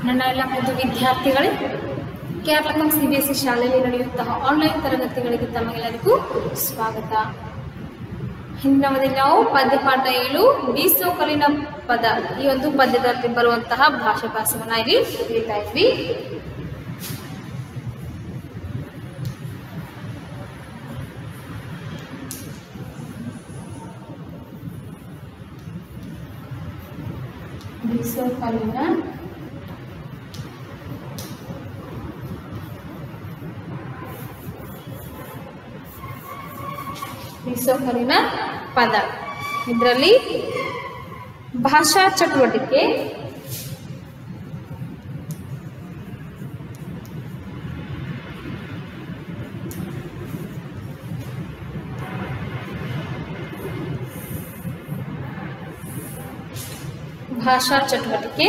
ನನ್ನ ಎಲ್ಲ ಮುದ್ದು ವಿದ್ಯಾರ್ಥಿಗಳೇ Keralam C B S C ಶಾಲೆಯಲ್ಲಿ ನಡೆಯುವಂತಹ ಆನ್ಲೈನ್ ತರಗತಿಗಳಿಗೆ ತಮಗೆಲ್ಲರಿಗೂ ಸ್ವಾಗತ ಹಿಂದಿನವಧಿ ನಾವು ಪದ್ಯಪಾಠ ಏಳು ಬೀಸೋ ಕಲಿನ ಪದ ಈ ಒಂದು ಪದ್ಯದಲ್ಲಿ ಬರುವಂತಹ ಭಾಷಾಭಾಸವನ್ನ ಇಲ್ಲಿ ತಿಳಿತಾ ಇದ್ವಿ ಬೀಸೋ ಕಲಿನ ಬೀಸೋ ಕಲಿನ ಪದ ಇದರಲ್ಲಿ ಭಾಷಾ ಚಟುವಟಿಕೆ ಭಾಷಾ ಚಟುವಟಿಕೆ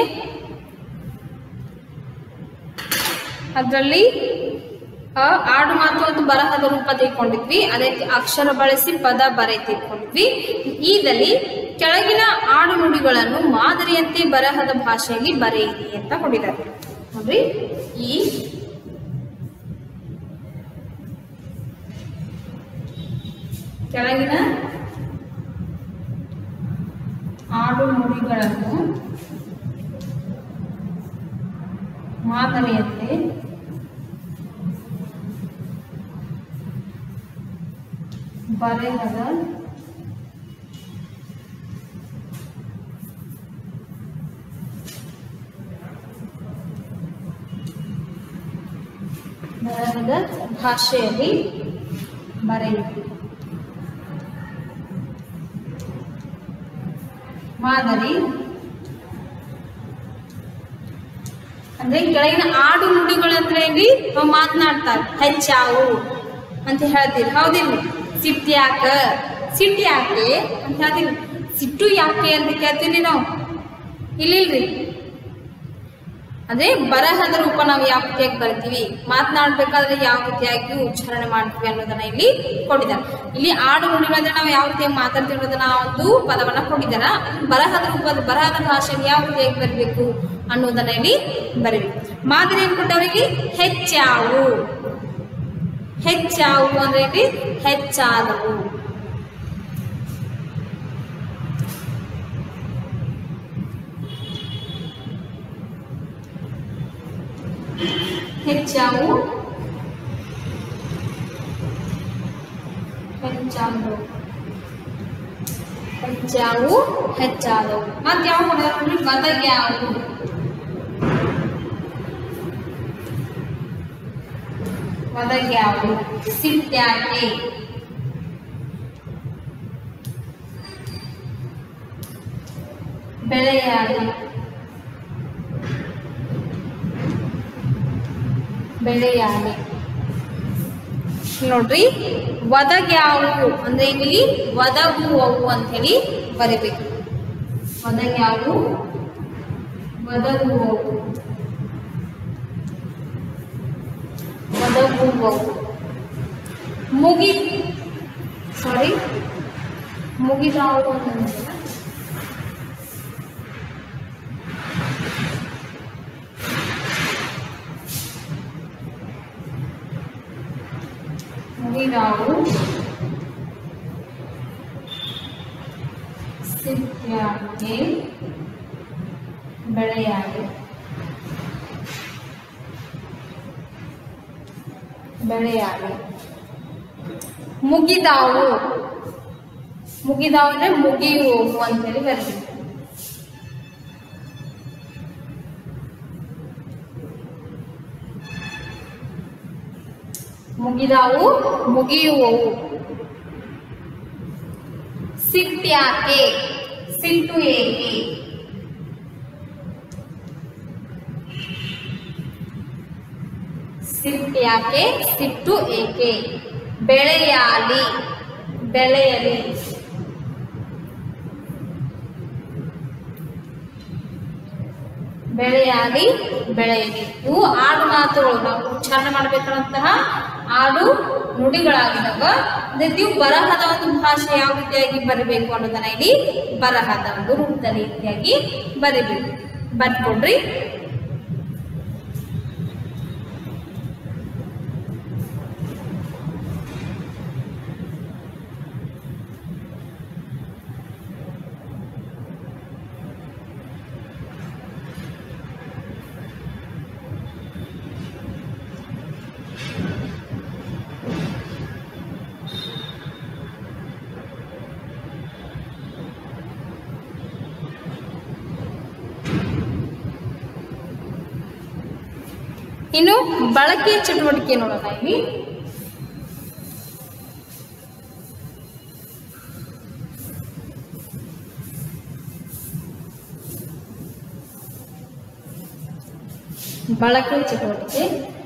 ಅದರಲ್ಲಿ ಅ, ಆಡು ಮಾತು ಒಂದು ಬರಹದ ರೂಪ ತೆಗೆದುಕೊಂಡಿದ್ವಿ ಅದೇ ರೀತಿ ಅಕ್ಷರ ಬಳಸಿ ಪದ ಬರೆ ತೆಗೆದುಕೊಂಡಿದ್ವಿ ಈದಲ್ಲಿ ಕೆಳಗಿನ ಆಡು ನುಡಿಗಳನ್ನು ಮಾದರಿಯಂತೆ ಬರಹದ ಭಾಷೆಯಲ್ಲಿ ಬರೆಯಿರಿ ಅಂತ ಕೊಟ್ಟಿದ್ದಾರೆ ನೋಡ್ರಿ ಈ ಕೆಳಗಿನ ಆಡು ನುಡಿಗಳನ್ನು ಮಾದರಿಯಂತೆ ಬರೆಹದ ಬರಹದ ಭಾಷೆಯಲ್ಲಿ ಬರೆಯಿರಿ ಮಾದರಿ ಅಂದ್ರೆ ಕೆಳಗಿನ ಆಡು ನುಡಿಗಳಂದ್ರೆ ಇಲ್ಲಿ ನಾವು ಮಾತನಾಡ್ತಾರೆ ಹೆಚ್ಚಾವು ಅಂತ ಹೇಳ್ತೀವಿ ಹೌದಿಲ್ಲ ಸಿಟ್ಟು ಯಾಕ ಸಿಟ್ಟು ಯಾಕೆ ಅಂತ ಹೇಳ್ತೀವಿ ಸಿಟ್ಟು ಯಾಕೆ ಅಂತ ಕೇಳ್ತೀವಿ ನಾವು ಇಲ್ಲಿಲ್ರಿ ಅದೇ ಬರಹದ ರೂಪ ನಾವು ಯಾವ ರೀತಿಯಾಗಿ ಬರಿತೀವಿ ಮಾತನಾಡ್ಬೇಕಾದ್ರೆ ಯಾವ ರೀತಿಯಾಗಿ ಉಚ್ಚಾರಣೆ ಮಾಡ್ತೀವಿ ಅನ್ನೋದನ್ನ ಇಲ್ಲಿ ಕೊಟ್ಟಿದ್ದಾರೆ ಇಲ್ಲಿ ಆಡು ನುಡಿಗಳಂದ್ರೆ ನಾವು ಯಾವ ರೀತಿಯಾಗಿ ಮಾತಾಡ್ತೀವಿ ಅನ್ನೋದನ್ನ ಆ ಒಂದು ಪದವನ್ನ ಕೊಟ್ಟಿದ್ದಾರೆ ಬರಹದ ರೂಪದ ಬರಹದ ಭಾಷೆಯಲ್ಲಿ ಯಾವ ರೀತಿಯಾಗಿ ಬರಬೇಕು ಅನ್ನೋದನ್ನ ಇಲ್ಲಿ ಬರೀಬೇಕು ಮಾದರಿ ಏನ್ ಕೊಟ್ಟವರಿಗೆ ಹೆಚ್ಚಾವು ಹೆಚ್ಚಾವು ಅಂದ್ರೆ ಇಲ್ಲಿ ಹೆಚ್ಚಾದವು ಹೆಚ್ಚಾವು ಹೆಚ್ಚಾದವು ಹೆಚ್ಚಾವು ಹೆಚ್ಚಾದವು ಮತ್ತೆ ಯಾವ ಕೊಡೋದ್ರಿ ಬದಗ್ಯಾವು ಒದಗ್ಯಾವು ಸಿಟ್ಯಾಕೆ ಬೆಳೆಯಾಡಿ ಬೆಳೆಯಾಡಿ ನೋಡ್ರಿ ಒದಗ್ಯಾವು ಅಂದ್ರೆ ಇಲ್ಲಿ ಒದಗುವವು ಅಂತ ಹೇಳಿ ಬರಿಬೇಕು ಒದಗ್ಯಾವು ಒದಗುವವು ಒದಗುವವು ಮುಗಿ ಸಾರಿ ಮುಗಿದಾವು ಅಂತಂದ್ರೆ ಮುಗಿದಾವು ಸಿದ್ಯಾಗೆ ಬೆಳೆಯಾಗಿ ಬೆಳೆಯಾಗಿ ಮುಗಿದಾವು ಮುಗಿದಾವು ಅಂದ್ರೆ ಮುಗಿಯುವವು ಅಂತೇಳಿ ಬರಬೇಕು ಮುಗಿದಾವು ಮುಗಿಯುವವು ಸಿಟ್ಯಾಕೆ ಸಿಟ್ಟು ಏಕೆ ಸಿಟ್ಯಾಕೆ ಸಿಟ್ಟು ಏಕೆ ಬೆಳೆಯಾಲಿ ಬೆಳೆಯಲಿ ಬೆಳೆಯಾಲಿ ಬೆಳೆಯಲಿ ಇವು ಆಡು ಮಾತುಗಳು ನಾವು ಉಚ್ಚಾರಣೆ ಮಾಡಬೇಕಾದಂತಹ ಆಡು ನುಡಿಗಳಾಗಿದ್ದಾವ ಅದೇ ರೀತಿ ಇವು ಬರಹದ ಒಂದು ಭಾಷೆ ಯಾವ ರೀತಿಯಾಗಿ ಬರಬೇಕು ಅನ್ನೋದನ್ನ ಇಲ್ಲಿ ಬರಹದ ಒಂದು ರೂಪದ ರೀತಿಯಾಗಿ ಬರಿಬೇಕು ಬರ್ಕೊಡ್ರಿ ಇನ್ನು ಬಳಕೆಯ ಚಟುವಟಿಕೆ ನೋಡೋಣ ಇಲ್ಲಿ ಬಳಕೆ ಚಟುವಟಿಕೆ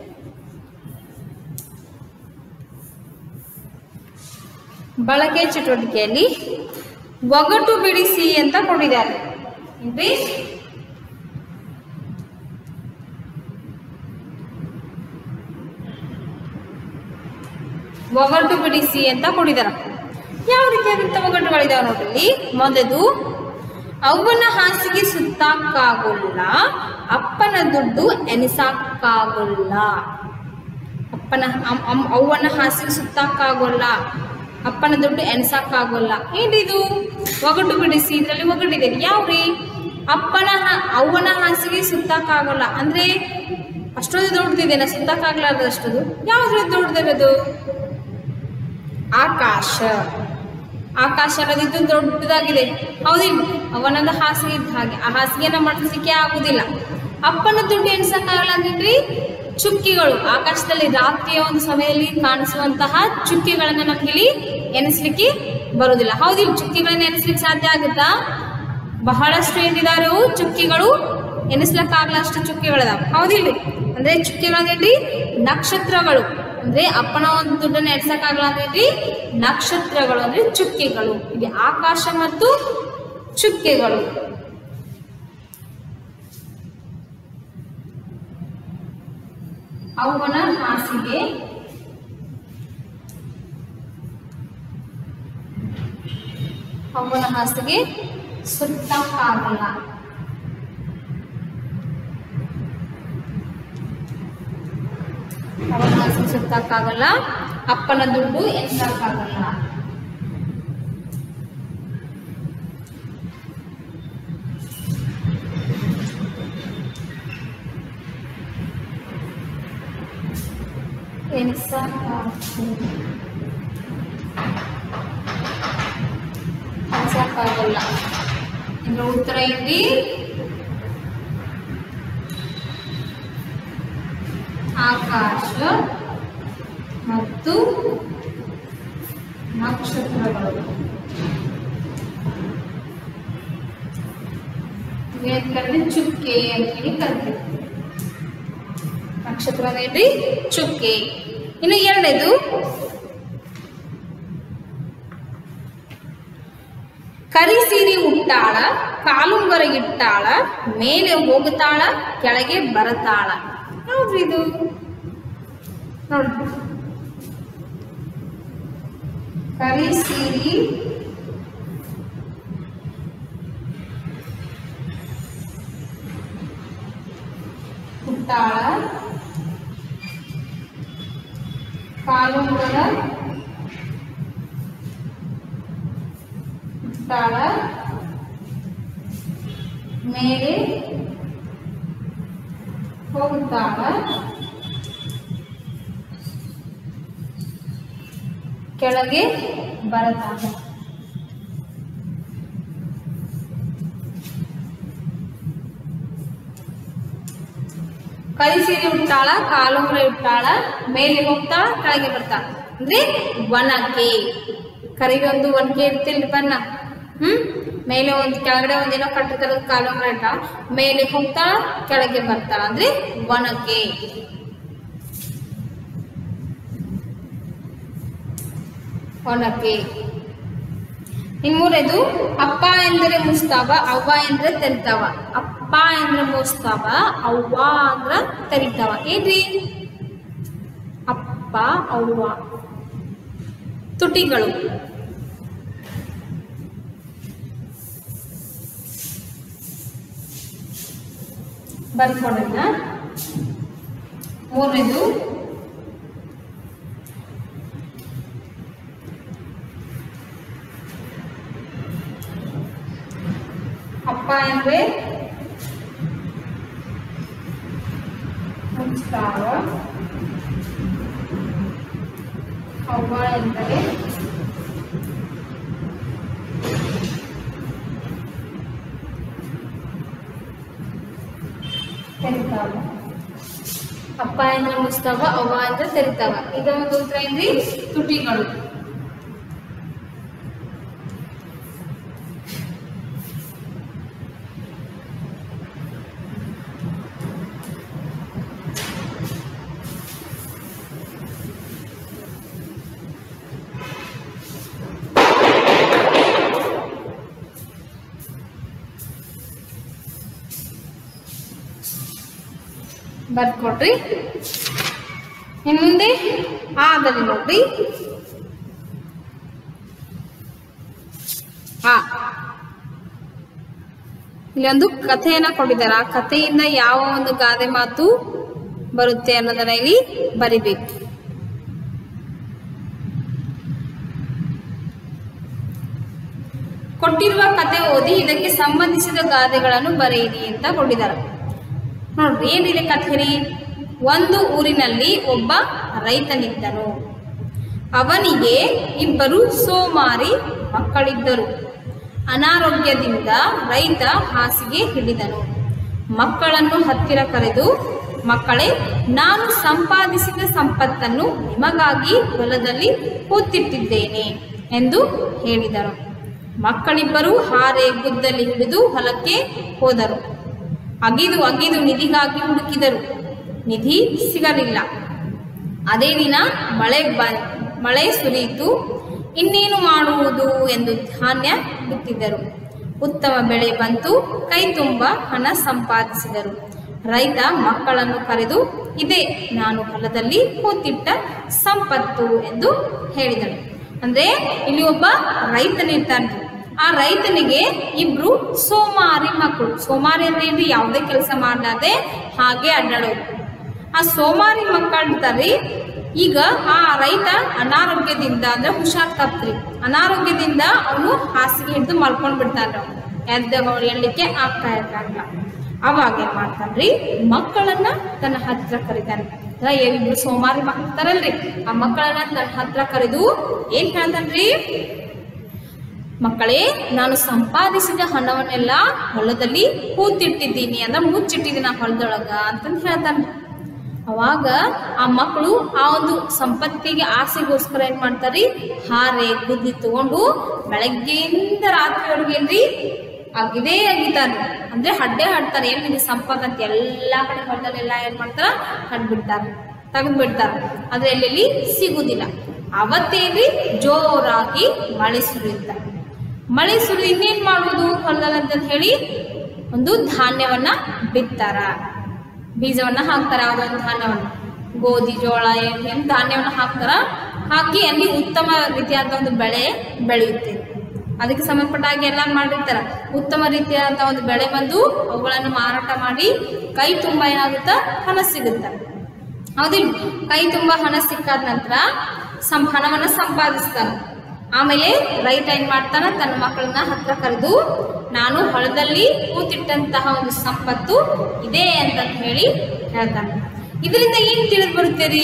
ಬಳಕೆ ಚಟುವಟಿಕೆಯಲ್ಲಿ ಒಗಟು ಬಿಡಿಸಿ ಅಂತ ಕೊಟ್ಟಿದ್ದಾರೆ ಏನ್ರಿ ಒಗಟು ಬಿಡಿಸಿ ಅಂತ ಕೊಟ್ಟಿದ್ದಾರೆ ಯಾವ ರೀತಿಯಾದಂಥ ಒಗಟುಗಳಿದಾವೆ ನೋಡ್ರಿ ಮೊದಲು ಅವ್ವನ ಹಾಸಿಗೆ ಸುತ್ತಾಕಾಗೋಲ್ಲ ಅಪ್ಪನ ದುಡ್ಡು ಎನಿಸಾಕಾಗೋಲ್ಲ ಅಪ್ಪನ ಅಮ್- ಅಮ್- ಅವ್ವನ ಹಾಸಿಗೆ ಸುತ್ತಾಕಾಗೋಲ್ಲ ಅಪ್ಪನ ದುಡ್ಡು ಎನ್ಸಕ್ಕಾಗೋಲ್ಲ ಏನಿದು ಒಗಟು ಬಿಡಿಸಿ ಇದರಲ್ಲಿ ಒಗಟಿದೆ ಯಾವ್ರಿ ಅಪ್ಪನ ಹಾ- ಅವ್ವನ ಹಾಸಿಗೆ ಸುತ್ತಾಕಾಗೋಲ್ಲ ಅಂದ್ರೆ ಅಷ್ಟೊಂದು ದೊಡ್ಡದಿದೆನಾ ಸುತ್ತಕ್ಕಾಗ್ಲಾರ್ದಷ್ಟದು ಯಾವ್ದ್ರಲ್ಲಿ ದೊಡ್ಡದಿರೋದು ಆಕಾಶ ಆಕಾಶ ಅನ್ನೋದಿದ್ದು ದೊಡ್ಡದಾಗಿದೆ ಹೌದಿಲ್ಲ ಅವನದ ಹಾಸಿಗೆ ಇದ್ದ ಹಾಗೆ ಆ ಹಾಸಿಗೆನ ಮಡಿಸ್ಲಿಕ್ಕೆ ಆಗುದಿಲ್ಲ ಅಪ್ಪನ ದುಡ್ಡು ಎಣ್ಸಕ್ಕಾಗಲ್ಲ ಅಂದ್ರಿ ಚುಕ್ಕಿಗಳು ಆಕಾಶದಲ್ಲಿ ರಾತ್ರಿಯ ಒಂದು ಸಮಯದಲ್ಲಿ ಕಾಣಿಸುವಂತಹ ಚುಕ್ಕಿಗಳನ್ನ ನಮ್ಗಿಲ್ಲಿ ಎನಿಸ್ಲಿಕ್ಕೆ ಬರುವುದಿಲ್ಲ ಹೌದಿಲ್ಲ ಚುಕ್ಕಿಗಳನ್ನ ಎನಿಸ್ಲಿಕ್ಕೆ ಸಾಧ್ಯ ಆಗುತ್ತಾ ಬಹಳಷ್ಟು ಏನಿದಾವೆ ಅವು ಚುಕ್ಕಿಗಳು ಎನಿಸ್ಲಕ್ಕಾಗಲಷ್ಟು ಚುಕ್ಕಿಗಳಿದಾವೆ ಹೌದಿಲ್ರಿ ಅಂದ್ರೆ ಚುಕ್ಕಿಗಳಂದ್ರಿ ನಕ್ಷತ್ರಗಳು ಅಂದ್ರೆ ಅಪ್ಪನ ಒಂದು ದುಡ್ಡನ್ನ ಎಡ್ಸಕ್ಕಾಗಲ್ಲ ಅಂದ್ರೆ ನಕ್ಷತ್ರಗಳು ಅಂದ್ರೆ ಚುಕ್ಕಿಗಳು ಇಲ್ಲಿ ಆಕಾಶ ಮತ್ತು ಚುಕ್ಕಿಗಳು ಅವನ ಹಾಸಿಗೆ ಅವನ ಹಾಸಿಗೆ ಸುತ್ತಕ್ಕಾಗಲ್ಲ ಅವನ ಹಾಸಿಗೆ ಸುತ್ತಕ್ಕಾಗಲ್ಲ ಅಪ್ಪನ ದುಡ್ಡು ಎತ್ತಕ್ಕಾಗಲ್ಲ ಎಣಿಸಕ್ಕಾಗಲ್ಲ ಎಣಿಸಕ್ಕಾಗಲ್ಲ ಇದ್ರ ಉತ್ತರ ಇಲ್ಲಿ ಆಕಾಶ ಮತ್ತು ನಕ್ಷತ್ರಗಳು ಇವೇನ್ ಕರೆದ್ರೆ ಚುಕ್ಕೆ ಅಂತ ಹೇಳಿ ಕರಿತೀವಿ ನಕ್ಷತ್ರ ಅಂದ್ರೆ ಚುಕ್ಕೆ ಇನ್ನು ಎರಡನೇದು ಕರಿ ಸೀರೆ ಉಟ್ಟಾಳ ಕಾಲುಂಗರ ಇಟ್ಟಾಳ ಮೇಲೆ ಹೋಗುತ್ತಾಳ ಕೆಳಗೆ ಬರತಾಳ ಹೌದ್ರಿ ಇದು ನೋಡಿ ಕರಿ ಸೀರೆ ಉಟ್ಟಾಳ ಕಾಲುಂಗರ ತಾಳ ಮೇಲೆ ಹೋಗುತ್ತಾಳ ಕೆಳಗೆ ಬರತಾಳ ಕರಿ ಸೀರೆ ಉಟ್ಟಾಳ ಕಾಲುಂಗ್ರ ಇಟ್ಟಾಳ ಮೇಲೆ ಹೋಗ್ತಾಳ ಕೆಳಗೆ ಬರ್ತಾಳ ಅಂದ್ರೆ ಒನಕೆ ಕರಿಗೆ ಒಂದು ಒನಕೆ ಇರ್ತಿಲ್ಲ ಬನ್ನ ಹ್ಮ್ ಮೇಲೆ ಒಂದು ಕೆಳಗಡೆ ಒಂದೇನೋ ಕಟ್ಟಿರ್ತಾರ ಕಾಲುಂಗ್ರ ಇಟ್ಟಾಳ ಮೇಲೆ ಹೋಗ್ತಾಳ ಕೆಳಗೆ ಬರ್ತಾಳ ಅಂದ್ರೆ ಒನಕೆ ಒನಕೆ ಇನ್ ಮೂರನೇದು ಅಪ್ಪ ಎಂದರೆ ಮುಸ್ತಾವ ಅವ್ವ ಎಂದ್ರೆ ತೆರಿತಾವ ಅಪ್ಪ ಎಂದ್ರೆ ಮುಸ್ತಾವ ಅವ್ವ ಅಂದ್ರ ತೆರಿತಾವ ಏನ್ರಿ ಅಪ್ಪ ಅವ್ವ ತುಟಿಗಳು ಬರ್ಕೊಡೋಣ ಮೂರನೇದು ಅಪ್ಪ ಎಂದ್ರೆ ಮುಚ್ತಾವ ಅವ್ವ ಎಂದರೆ ತೆರಿತಾವ ಅಪ್ಪ ಎಂದ್ರೆ ಮುಸ್ತಾವ ಅವ್ವ ಅಂದ್ರೆ ತೆರಿತಾವ ಇದ ಒಂದು ಉತ್ತರ ಏನ್ರಿ ತುಟಿಗಳು ಬರ್ಕೊಡ್ರಿ ಇನ್ ಮುಂದೆ ಆದಲ್ಲಿ ನೋಡ್ರಿ ಆ ಇಲ್ಲೊಂದು ಕಥೆಯನ್ನ ಕೊಟ್ಟಿದ್ದಾರೆ ಆ ಕಥೆಯಿಂದ ಯಾವ ಒಂದು ಗಾದೆ ಮಾತು ಬರುತ್ತೆ ಅನ್ನೋದನ್ನ ಇಲ್ಲಿ ಬರಿಬೇಕು ಕೊಟ್ಟಿರುವ ಕತೆ ಓದಿ ಇದಕ್ಕೆ ಸಂಬಂಧಿಸಿದ ಗಾದೆಗಳನ್ನು ಬರೆಯಿರಿ ಅಂತ ಕೊಟ್ಟಿದ್ದಾರೆ ನೋಡ್ರಿ ಏನಿದೆ ಕಥೆ ರೀ ಒಂದು ಊರಿನಲ್ಲಿ ಒಬ್ಬ ರೈತನಿದ್ದನು ಅವನಿಗೆ ಇಬ್ಬರು ಸೋಮಾರಿ ಮಕ್ಕಳಿದ್ದರು ಅನಾರೋಗ್ಯದಿಂದ ರೈತ ಹಾಸಿಗೆ ಹಿಡಿದನು ಮಕ್ಕಳನ್ನು ಹತ್ತಿರ ಕರೆದು ಮಕ್ಕಳೇ ನಾನು ಸಂಪಾದಿಸಿದ ಸಂಪತ್ತನ್ನು ನಿಮಗಾಗಿ ಹೊಲದಲ್ಲಿ ಕೂತಿಟ್ಟಿದ್ದೇನೆ ಎಂದು ಹೇಳಿದರು ಮಕ್ಕಳಿಬ್ಬರು ಹಾರೆ ಗುದ್ದಲಿ ಹಿಡಿದು ಹೊಲಕ್ಕೆ ಹೋದರು ಅಗಿದು ಅಗಿದು ನಿಧಿಗಾಗಿ ಹುಡುಕಿದರು ನಿಧಿ ಸಿಗಲಿಲ್ಲ ಅದೇ ದಿನ ಮಳೆ ಬ ಮಳೆ ಸುರಿಯಿತು ಇನ್ನೇನು ಮಾಡುವುದು ಎಂದು ಧಾನ್ಯ ಬಿತ್ತಿದ್ದರು ಉತ್ತಮ ಬೆಳೆ ಬಂತು ಕೈ ತುಂಬ ಹಣ ಸಂಪಾದಿಸಿದರು ರೈತ ಮಕ್ಕಳನ್ನು ಕರೆದು ಇದೇ ನಾನು ಹೊಲದಲ್ಲಿ ಕೂತಿಟ್ಟ ಸಂಪತ್ತು ಎಂದು ಹೇಳಿದನು ಅಂದ್ರೆ ಇಲ್ಲಿ ಒಬ್ಬ ರೈತನಿರ್ತಾನೆ ಆ ರೈತನಿಗೆ ಇಬ್ರು ಸೋಮಾರಿ ಮಕ್ಕಳು ಸೋಮಾರಿ ಅಂದ್ರೆ ಏನ್ರಿ ಯಾವುದೇ ಕೆಲಸ ಮಾಡಲಾದೆ ಹಾಗೆ ಅಡ್ಡಾಡೋದು ಆ ಸೋಮಾರಿ ಮಕ್ಕಳಿರ್ತಾರ್ರಿ ಈಗ ಆ ರೈತ ಅನಾರೋಗ್ಯದಿಂದ ಅಂದ್ರೆ ಹುಷಾರ್ ತಪ್ಪ್ರಿ ಅನಾರೋಗ್ಯದಿಂದ ಅವನು ಹಾಸಿಗೆ ಹಿಡಿದು ಮಲ್ಕೊಂಡ್ ಬಿಡ್ತಾನೆ ಎದ್ದ ಎಳ್ಲಿಕ್ಕೆ ಆಗ್ತಾ ಇರ್ತಾರಲ್ಲ ಅವಾಗ ಏನ್ ಮಾಡ್ತಾನ್ರಿ ಮಕ್ಕಳನ್ನ ತನ್ನ ಹತ್ರ ಕರೀತಾನೆ ಅಂದ್ರೆ ಇಬ್ರು ಸೋಮಾರಿ ಮಕ್ಕಳು ಇರ್ತಾರಲ್ರಿ ಆ ಮಕ್ಕಳನ್ನ ತನ್ನ ಹತ್ರ ಕರೆದು ಏನ್ ಹೇಳ್ತಾನ್ರಿ ಮಕ್ಕಳೇ ನಾನು ಸಂಪಾದಿಸಿದ ಹಣವನ್ನೆಲ್ಲ ಹೊಲದಲ್ಲಿ ಕೂತಿಟ್ಟಿದ್ದೀನಿ ಅಂದ್ರೆ ಮುಚ್ಚಿಟ್ಟಿದ್ದೀನಿ ಆ ಹೊಲದೊಳಗ ಅಂತಂದು ಹೇಳ್ತಾನೆ ಅವಾಗ ಆ ಮಕ್ಕಳು ಆ ಒಂದು ಸಂಪತ್ತಿಗೆ ಆಸೆಗೋಸ್ಕರ ಏನ್ ಮಾಡ್ತಾರ್ರಿ ಹಾರೆ ಗುದ್ದಿ ತಗೊಂಡು ಬೆಳಗ್ಗೆಯಿಂದ ರಾತ್ರಿವರೆಗೆ ಏನ್ರಿ ಅಗಿದೇ ಅಗಿತಾರ ಅಂದ್ರೆ ಹಡ್ಡೆ ಹಾಡ್ತಾರೆ ಏನ್ ನಿಮಗೆ ಸಂಪತ್ ಅಂತ ಎಲ್ಲಾ ಕಡೆ ಹೊಲದಲ್ಲೆಲ್ಲ ಏನ್ ಮಾಡ್ತಾರ ಹಡ್ಬಿಡ್ತಾರ ತೆಗೆದು ಬಿಡ್ತಾರ ಆದ್ರೆ ಎಲ್ಲೆಲ್ಲಿ ಸಿಗುದಿಲ್ಲ ಅವತ್ತೇನ್ರಿ ಜೋರಾಗಿ ಮಳೆ ಸುರಿಯುತ್ತ ಮಳೆ ಸುರಿದು ಇನ್ನೇನ್ ಮಾಡುವುದು ಹೊಲದಲ್ಲಿ ಅಂತ ಹೇಳಿ ಒಂದು ಧಾನ್ಯವನ್ನ ಬಿತ್ತಾರ ಬೀಜವನ್ನ ಹಾಕ್ತಾರ ಅದೊಂದು ಧಾನ್ಯವನ್ನ ಗೋಧಿ ಜೋಳ ಏನ್ ಏನ್ ಧಾನ್ಯವನ್ನ ಹಾಕ್ತಾರ ಹಾಕಿ ಅಲ್ಲಿ ಉತ್ತಮ ರೀತಿಯಾದ ಒಂದು ಬೆಳೆ ಬೆಳೆಯುತ್ತೆ ಅದಕ್ಕೆ ಸಂಬಂಧಪಟ್ಟ ಹಾಗೆ ಎಲ್ಲ ಮಾಡಿರ್ತಾರ ಉತ್ತಮ ರೀತಿಯಾದ ಒಂದು ಬೆಳೆ ಬಂದು ಅವುಗಳನ್ನು ಮಾರಾಟ ಮಾಡಿ ಕೈ ತುಂಬ ಏನಾಗುತ್ತ ಹಣ ಸಿಗುತ್ತ ಹೌದಿಲ್ಲ ಕೈ ತುಂಬ ಹಣ ಸಿಕ್ಕಾದ ನಂತರ ಸಂ ಹಣವನ್ನ ಸಂಪಾದಿಸ್ತಾನೆ ಆಮೇಲೆ ರೈತ ಏನ್ ಮಾಡ್ತಾನ ತನ್ನ ಮಕ್ಕಳನ್ನ ಹತ್ರ ಕರೆದು ನಾನು ಹೊಲದಲ್ಲಿ ಕೂತಿಟ್ಟಂತಹ ಒಂದು ಸಂಪತ್ತು ಇದೆ ಅಂತ ಹೇಳಿ ಹೇಳ್ತಾನೆ ಇದರಿಂದ ಏನ್ ತಿಳಿದು ಬರುತ್ತೇರಿ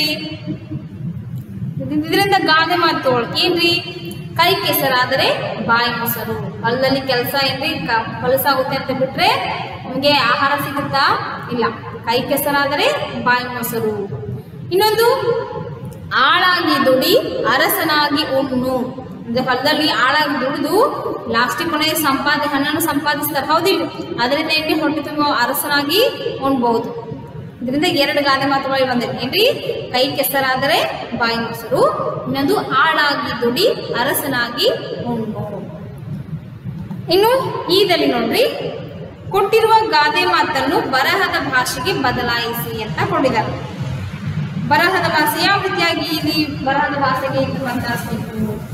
ಇದರಿಂದ ಗಾದೆ ಮಾತು ತಗೊಳ್- ಏನ್ರಿ ಕೈ ಕೆಸರಾದರೆ ಬಾಯಿ ಮೊಸರು ಹೊಲದಲ್ಲಿ ಕೆಲಸ ಏನ್ರಿ ಕ- ಹೊಲಸಾಗುತ್ತೆ ಅಂತ ಬಿಟ್ರೆ ನಮಗೆ ಆಹಾರ ಸಿಗುತ್ತಾ ಇಲ್ಲ ಕೈ ಕೆಸರಾದರೆ ಬಾಯಿ ಮೊಸರು ಇನ್ನೊಂದು ಆಳಾಗಿ ದುಡಿ ಅರಸನಾಗಿ ಉಣ್ಣು ಅಂದ್ರೆ ಹೊಲದಲ್ಲಿ ಆಳಾಗಿ ದುಡಿದು ಲಾಸ್ಟಿಗೆ ಕೊನೆಗೆ ಸಂಪಾದ ಹಣವನ್ನು ಸಂಪಾದಿಸ್ತಾರೆ ಹೌದಿಲ್ಲ ಅದರಿಂದ ಏನ್ರಿ ಹೊಟ್ಟೆ ತುಂಬ ಅರಸನಾಗಿ ಉಣ್ಬಹುದು ಇದರಿಂದ ಎರಡು ಗಾದೆ ಮಾತುಗಳು ಬಂದಿದೆ ಏನ್ರಿ ಕೈ ಕೆಸರಾದರೆ ಬಾಯಿ ಮೊಸರು ಇನ್ನೊಂದು ಆಳಾಗಿ ದುಡಿ ಅರಸನಾಗಿ ಉಣ್ಣು ಇನ್ನು ಈದಲ್ಲಿ ನೋಡ್ರಿ ಕೊಟ್ಟಿರುವ ಗಾದೆ ಮಾತನ್ನು ಬರಹದ ಭಾಷೆಗೆ ಬದಲಾಯಿಸಿ ಅಂತ ಕೊಟ್ಟಿದ್ದಾರೆ ಬರಹದ ಭಾಷೆ ಯಾವ ರೀತಿಯಾಗಿ ಇಲ್ಲಿ ಬರಹದ ಭಾಷೆಗೆ ಇದು ಬದಲಾಯಿಸಬೇಕು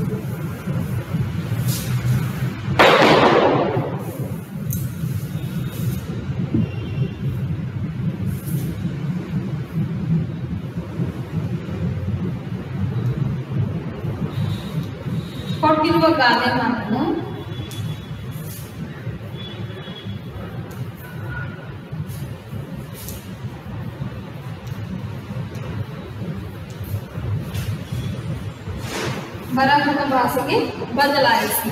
ಕೊಟ್ಟಿರುವ ಗಾದೆ ಮಾತನ್ನು ಬರಹದ ಭಾಷೆಗೆ ಬದಲಾಯಿಸಿ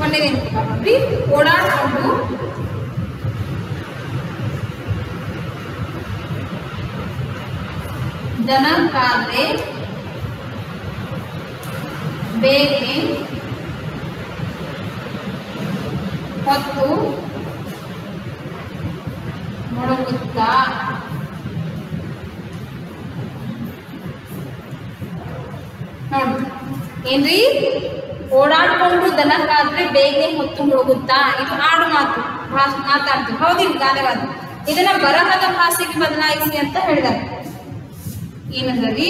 ಒಂದೇದೇನು ನೋಡ್ರಿ ಓಡಾಡ್ಕೊಂಡು ದನ ಕಾದ್ರೆ ಬೇಗೆ ಹೊತ್ತು ಮೊಳಗುತ್ತಾ ನೋಡ್ರಿ ಏನ್ರಿ ಓಡಾಡ್ಕೊಂಡು ದನಕ್ಕಾದ್ರೆ ಬೇಗನೆ ಹೊತ್ತು ಮುಳುಗುತ್ತಾ ಇದು ಆಡು ಮಾತು ಭಾಷ್- ಮಾತಾಡ್ತೀವಿ ಹೌದಿಲ್ಲ ಗಾನವಾದ ಇದನ್ನ ಬರಹದ ಭಾಷೆಗೆ ಬದಲಾಯಿಸಿ ಅಂತ ಹೇಳಿದಾರೆ ಏನಂದ್ರಿ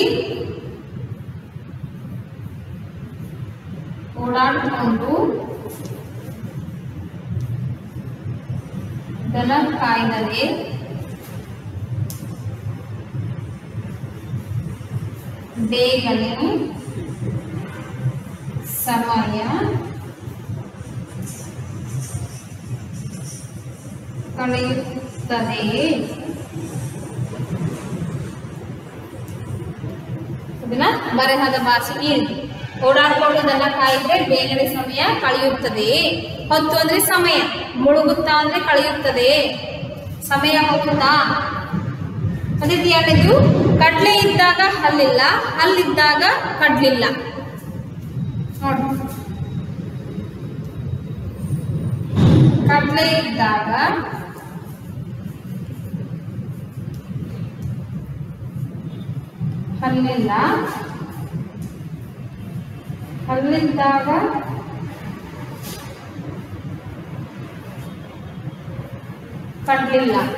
ಓಡಾಡ್ಕೊಂಡು ದನ ಕಾಯ್ದರೆ ಬೇಗನೆ ಸಮಯ ಕಳೆಯುತ್ತದೆಯೇ ಇದನ್ನ ಬರಹದ ಭಾಷೆ ಈ ರೀತಿ ಓಡಾಡ್ಕೊಂಡು ದನ ಕಾಯಿದ್ರೆ ಬೇಗನೆ ಸಮಯ ಕಳೆಯುತ್ತದೆ ಹೊತ್ತು ಅಂದ್ರೆ ಸಮಯ ಮುಳುಗುತ್ತಾ ಅಂದ್ರೆ ಕಳೆಯುತ್ತದೆ ಸಮಯ ಹೋಗುತ್ತಾ ಅದೇ ರೀತಿ ಎರಡನೇದು ಕಡ್ಲೆ ಇದ್ದಾಗ ಹಲ್ಲಿಲ್ಲ ಹಲ್ಲಿದ್ದಾಗ ಕಡ್ಲಿಲ್ಲ ನೋಡಿ ಕಡ್ಲೆ ಇದ್ದಾಗ ಹಲ್ಲಿಲ್ಲ ಹಲ್ಲಿದ್ದಾಗ ಕಡ್ಲಿಲ್ಲ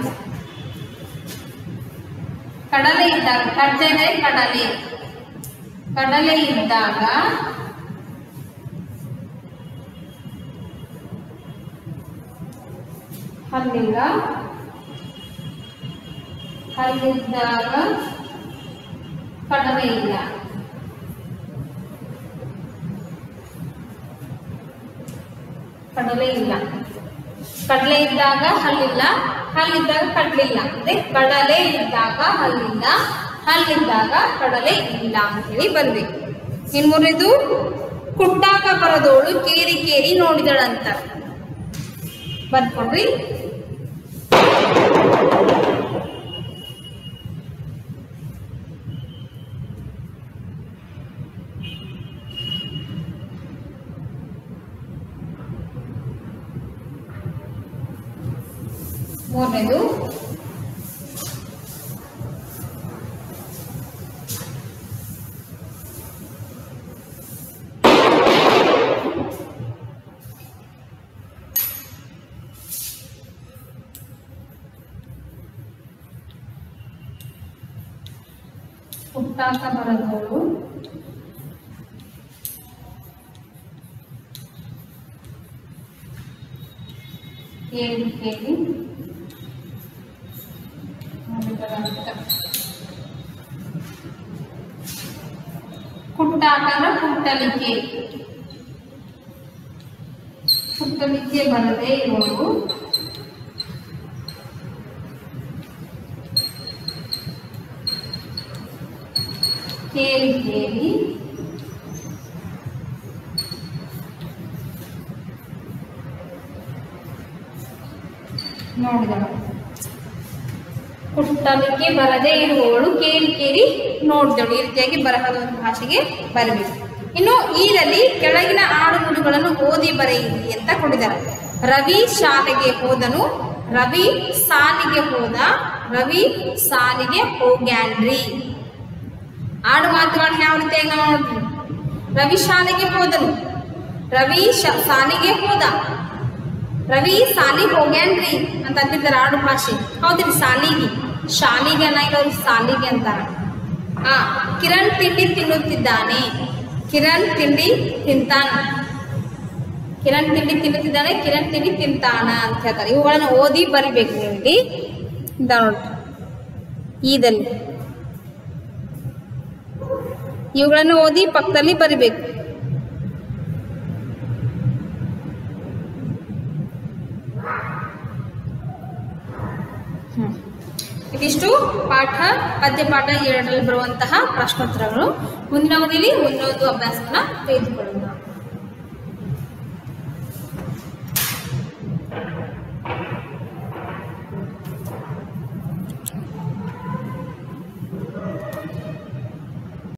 ಕಡಲೆ ಇದ್ದಾಗ ಕಡ್ಲೆ ಕಡಲೆ ಕಡಲೆ ಇದ್ದಾಗ ಹಲ್ಲಿಲ್ಲ ಹಲ್ಲಿದ್ದಾಗ ಕಡಲೆ ಇಲ್ಲ ಕಡಲೆ ಇಲ್ಲ ಕಡಲೆ ಇದ್ದಾಗ ಹಲ್ಲಿಲ್ಲ ಹಲ್ಲಿದ್ದಾಗ ಕಡಲಿಲ್ಲ ಅಂದ್ರೆ ಕಡಲೆ ಇದ್ದಾಗ ಹಲ್ಲಿಲ್ಲ ಹಲ್ಲಿದ್ದಾಗ ಕಡಲೆ ಇಲ್ಲ ಅಂತ ಹೇಳಿ ಬರ್ಬೇಕು ಇನ್ ಮೂರನೇದು ಕುಟ್ಟಾಕ ಬರದೋಳು ಕೇರಿ ಕೇರಿ ನೋಡಿದಳಂತ ಬರ್ಕೊಡ್ರಿ ಮೂರನೇದು ಹುಟ್ಟಾಕ ಬರದವಳು ಕೇಳಿ ಕೇಳಿ ನೋಡಿದಳಂತ. ಕುಟ್ಟಾಕ ಅಂದ್ರೆ ಕುಟ್ಟಲಿಕ್ಕೆ ಕುಟ್ಟಲಿಕ್ಕೆ ಬರದೇ ಇರೋರು ಕೇಳಿ ಕೇಳಿ ನೋಡಿದಳು ಕುಟ್ಟಲಿಕ್ಕೆ ಬರದೇ ಇರುವವಳು ಕೇಳಿ ಕೇಳಿ ನೋಡಿದಳು ಈ ರೀತಿಯಾಗಿ ಬರಹದ ಒಂದು ಭಾಷೆಗೆ ಬರಬೇಕು ಇನ್ನು ಈರಲ್ಲಿ ಕೆಳಗಿನ ಆಡು ನುಡಿಗಳನ್ನು ಓದಿ ಬರೆಯಿರಿ ಅಂತ ಕೊಟ್ಟಿದ್ದಾರೆ ರವಿ ಶಾಲೆಗೆ ಹೋದನು ರವಿ ಸಾಲಿಗೆ ಹೋದ ರವಿ ಸಾಲಿಗೆ ಹೋಗ್ಯಾನ್ರಿ ಆಡು ಮಾತುಗಳನ್ನ ಯಾವ ರೀತಿಯಾಗಿ ನಾವು ನೋಡ್ತೀವಿ ರವಿ ಶಾಲೆಗೆ ಹೋದನು ರವಿ ಶ ಸಾಲಿಗೆ ಹೋದ ರವಿ ಸಾಲಿಗೆ ಹೋಗ್ಯಾನ್ರಿ ಅಂತ ಅಂತಿದ್ದಾರೆ ಆಡು ಭಾಷೆ ಹೌದ್ರಿ ಸಾಲಿಗೆ ಶಾಲಿಗೆ ಅನ್ನೋರು ಸಾಲಿಗೆ ಅಂತಾರ ಆ ಕಿರಣ್ ತಿಂಡಿ ತಿನ್ನುತ್ತಿದ್ದಾನೆ ಕಿರಣ್ ತಿಂಡಿ ತಿಂತಾನ ಕಿರಣ್ ತಿಂಡಿ ತಿನ್ನುತ್ತಿದ್ದಾನೆ ಕಿರಣ್ ತಿಂಡಿ ತಿಂತಾನ ಅಂತ ಹೇಳ್ತಾರೆ ಇವುಗಳನ್ನ ಓದಿ ಬರಿಬೇಕು ನೀವು ಇಲ್ಲಿ ಇದ ನೋಡ್ರಿ ಈದಲ್ಲಿ ಇವುಗಳನ್ನು ಓದಿ ಪಕ್ಕದಲ್ಲಿ ಬರಿಬೇಕು ಹ್ಮ್. ಇದಿಷ್ಟು ಪಾಠ ಪದ್ಯ ಪಾಠ ಎರಡರಲ್ಲಿ ಬರುವಂತಹ ಪ್ರಶ್ನೋತ್ತರಗಳು ಮುಂದಿನ ಅವಧಿಯಲ್ಲಿ ಮುಂದಿನ ಒಂದು ಅಭ್ಯಾಸವನ್ನ ತೆಗೆದುಕೊಳ್ಳೋಣ